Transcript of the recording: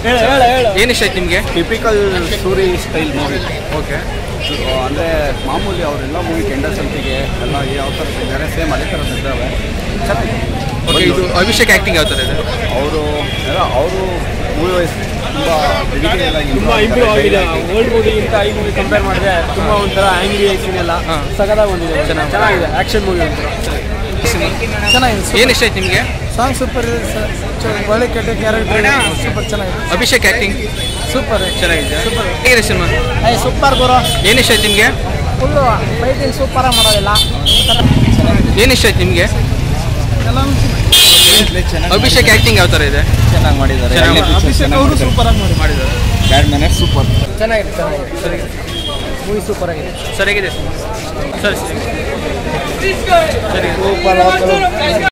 ಏನು ಇಷ್ಟ ಆಯ್ತು ನಿಮಗೆ typical story style movie okay ಅಂದರೆ ಮಾಮೂಲಿ ಅವರೆಲ್ಲ ಮೂವಿ ಕೆಂಡ ಸಂತಿಗೆ ಎಲ್ಲ ಯಾವ ಥರ ಇದ್ದಾರೆ ಸೇಮ್ ಅದೇ ಥರ ಇದ್ದಾವೆ ಚೆನ್ನಾಗಿದೆ ಓಕೆ ಇದು ಅಭಿಷೇಕ್ ಆ್ಯಕ್ಟಿಂಗ್ ಯಾವ ಥರ ಇದೆ ಅವರು ಎಲ್ಲ ಅವರು ಮೂವಿ ವೈಸ್ ತುಂಬ ತುಂಬಾ ಇಂಪ್ರೂವ್ ಆಗಿದೆ ಓಲ್ಡ್ ಮೂವಿಗಿಂತ ಈ ಮೂವಿ ಕಂಪೇರ್ ಮಾಡಿದ್ರೆ ತುಂಬಾ ಒಂಥರ ಆಂಗ್ರಿ ಆಕ್ಷನ್ ಎಲ್ಲ ಹಾ. ಸಗದಾಗಿ ಬಂದಿದೆ ಚೆನ್ನಾಗಿದೆ ಆಕ್ಷನ್ ಮೂವಿ ಅಂತ ಚೆನ್ನಾಗಿದೆ ಏನು ಇಷ್ಟ ಆಯ್ತು ನಿಮಗೆ ಸಾಂಗ್ ಸೂಪರ್ ಇದೆ ಸರ್ ಒಳ್ಳೆ ಕೆಟ್ಟ ಕ್ಯಾರೆಕ್ಟರ್ ಸೂಪರ್ ಚೆನ್ನಾಗಿದೆ ಅಭಿಷೇಕ್ ಆ್ಯಕ್ಟಿಂಗ್ ಸೂಪರ್ ಚೆನ್ನಾಗಿದೆ ಹೇಗಿದೆ ಸಿನಿಮಾ ಐ ಸೂಪರ್ ಗುರು ಏನು ಇಷ್ಟ ಆಯ್ತು ನಿಮಗೆ ಫುಲ್ಲು ಫೈಟಿಂಗ್ ಸೂಪರಾಗಿ ಮಾಡೋದಿಲ್ಲ ಏನು ಇಷ್ಟ ಆಯ್ತು ನಿಮಗೆ ಅಭಿಷೇಕ್ ಆ್ಯಕ್ಟಿಂಗ್ ಯಾವ ಥರ ಇದೆ ಚೆನ್ನಾಗಿ ಮಾಡಿದ್ದಾರೆ ಚೆನ್ನಾಗಿ ಎರಡನೇ picture ಅಭಿಷೇಕ್ ಚೆನ್ನಾಗಿ ಅವರು ಮಾಡಿದ್ದಾರೆ. ಸೂಪರಾಗಿ ಮಾಡಿ ಮಾಡಿದ್ದಾರೆ ಬ್ಯಾಡ್ ಮ್ಯಾನರ್ ಸೂಪರ್ ಚೆನ್ನಾಗಿದೆ ಚೆನ್ನಾಗಿದೆ ಮೂವಿ ಸೂಪರ್ ಆಗಿದೆ ಸರಿಯಾಗಿದೆ ಸರ್ ಸರಿ ಸೂಪರ್